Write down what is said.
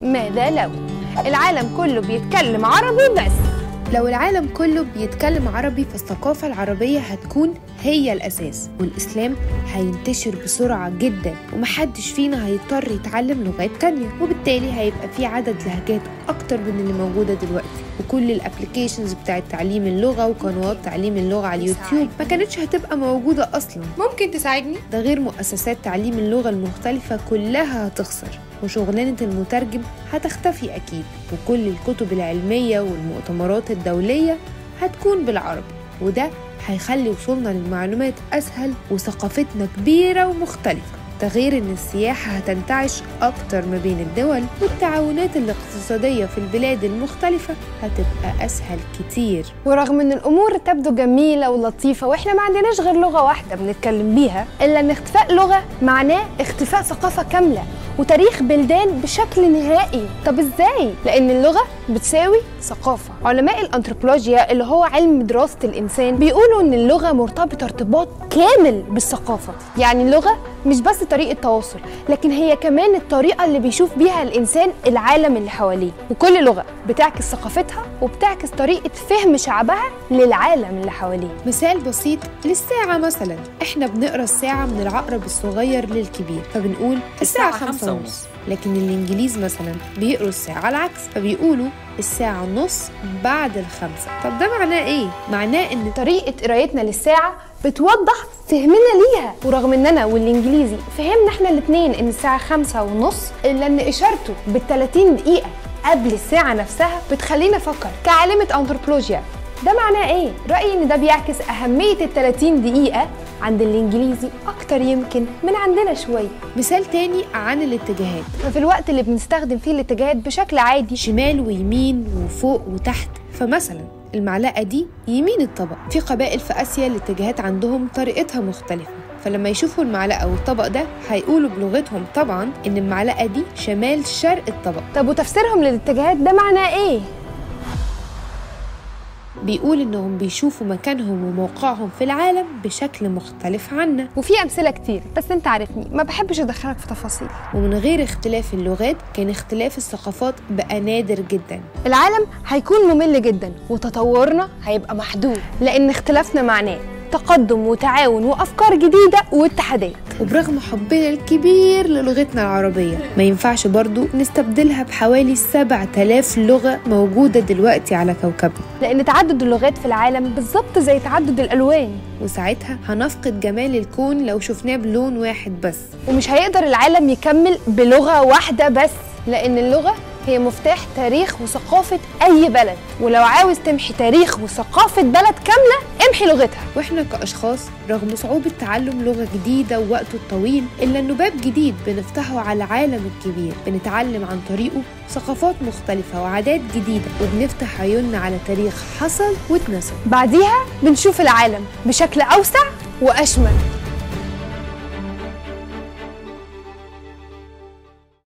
ماذا لو العالم كله بيتكلم عربي بس لو العالم كله بيتكلم عربي فالثقافة العربية هتكون هي الأساس والإسلام هينتشر بسرعة جدا ومحدش فينا هيضطر يتعلم لغات تانية وبالتالي هيبقى في عدد لهجات أكتر من اللي موجودة دلوقتي وكل الابلكيشنز بتاعت تعليم اللغة وقنوات تعليم اللغة على اليوتيوب ما كانتش هتبقى موجودة أصلا ممكن تساعدني؟ ده غير مؤسسات تعليم اللغة المختلفة كلها هتخسر وشغلانة المترجم هتختفي أكيد وكل الكتب العلمية والمؤتمرات الدولية هتكون بالعربي وده هيخلي وصولنا للمعلومات أسهل وثقافتنا كبيرة ومختلفة ده غير إن السياحة هتنتعش أكتر ما بين الدول والتعاونات الاقتصادية في البلاد المختلفة هتبقى أسهل كتير ورغم ان الامور تبدو جميله ولطيفه واحنا ما عندناش غير لغه واحده بنتكلم بيها الا ان اختفاء لغه معناه اختفاء ثقافه كامله وتاريخ بلدان بشكل نهائي طب ازاي لان اللغه بتساوي ثقافه علماء الانثروبولوجيا اللي هو علم دراسه الانسان بيقولوا ان اللغه مرتبطه ارتباط كامل بالثقافه يعني اللغه مش بس طريقه تواصل لكن هي كمان الطريقه اللي بيشوف بيها الانسان العالم اللي حواليه وكل لغه بتعكس ثقافتها وبتعكس طريقه فهم شعبها للعالم اللي حواليه مثال بسيط للساعة مثلا احنا بنقرا الساعة من العقرب الصغير للكبير فبنقول الساعة خمسة ونص لكن الإنجليز مثلا بيقروا الساعة العكس فبيقولوا الساعة ونص بعد الخمسة طب ده معناه إيه؟ معناه إن طريقة قرايتنا للساعة بتوضح فهمنا ليها ورغم اننا والانجليزي فهمنا احنا الاتنين ان الساعة خمسة ونص الا ان اشارته بالتلاتين دقيقة قبل الساعة نفسها بتخلينا نفكر كعالمة انثروبولوجيا ده معناه ايه؟ رأيي ان ده بيعكس أهمية ال 30 دقيقة عند الانجليزي اكتر يمكن من عندنا شوية مثال تاني عن الاتجاهات ففي الوقت اللي بنستخدم فيه الاتجاهات بشكل عادي شمال ويمين وفوق وتحت فمثلا المعلقة دي يمين الطبق في قبائل في آسيا الاتجاهات عندهم طريقتها مختلفة فلما يشوفوا المعلقة والطبق ده هيقولوا بلغتهم طبعا إن المعلقة دي شمال شرق الطبق طب وتفسيرهم للاتجاهات ده معناه ايه؟ بيقول إنهم بيشوفوا مكانهم وموقعهم في العالم بشكل مختلف عنا وفي امثله كتير بس انت عارفني ما بحبش ادخلك في تفاصيل ومن غير اختلاف اللغات كان اختلاف الثقافات بقى نادر جدا العالم هيكون ممل جدا وتطورنا هيبقى محدود لان اختلافنا معناه تقدم وتعاون وافكار جديده واتحادات وبرغم حبنا الكبير للغتنا العربية ما ينفعش برضو نستبدلها بحوالي 7000 لغة موجودة دلوقتي على كوكبنا لان تعدد اللغات في العالم بالظبط زي تعدد الالوان وساعتها هنفقد جمال الكون لو شفناه بلون واحد بس ومش هيقدر العالم يكمل بلغه واحده بس لان اللغه هي مفتاح تاريخ وثقافة أي بلد ولو عاوز تمحي تاريخ وثقافة بلد كاملة امحي لغتها واحنا كأشخاص رغم صعوبة تعلم لغة جديدة ووقته الطويل إلا إنه باب جديد بنفتحه على العالم الكبير بنتعلم عن طريقه ثقافات مختلفة وعادات جديدة وبنفتح عيوننا على تاريخ حصل واتنسى بعديها بنشوف العالم بشكل أوسع وأشمل